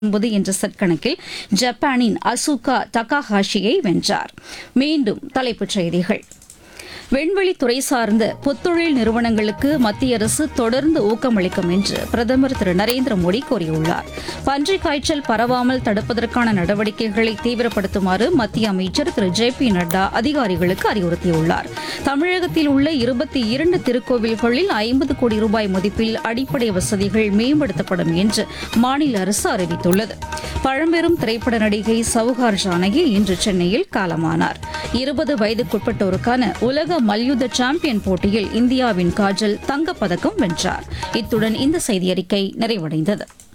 ஒன்பது என்ற செட் கணக்கில் ஜப்பானின் அசுகா தகாஹாஷியை வென்றார் மீண்டும் தலைப்புச் செய்திகள் விண்வெளித்துறை சார்ந்த புத்தொழில் நிறுவனங்களுக்கு மத்திய அரசு தொடர்ந்து ஊக்கமளிக்கும் என்று பிரதமர் திரு நரேந்திர மோடி கூறியுள்ளார் பன்றிக் காய்ச்சல் பரவாமல் தடுப்பதற்கான நடவடிக்கைகளை தீவிரப்படுத்துமாறு மத்திய அமைச்சர் திரு ஜே பி நட்டா அதிகாரிகளுக்கு அறிவுறுத்தியுள்ளார் தமிழகத்தில் உள்ள இருபத்தி இரண்டு திருக்கோவில்களில் ஐம்பது கோடி ரூபாய் மதிப்பில் அடிப்படை வசதிகள் மேம்படுத்தப்படும் என்று மாநில அரசு அறிவித்துள்ளது பழம்பெரும் திரைப்பட நடிகை சவுகார் ஜானகி இன்று சென்னையில் காலமானார் இருபது வயதுக்குட்பட்டோருக்கான உலக மல்யுத்த சாம்பியன் போட்டியில் இந்தியாவின் காஜல் தங்கப்பதக்கம் வென்றார் இத்துடன் இந்த செய்தியறிக்கை நிறைவடைந்தது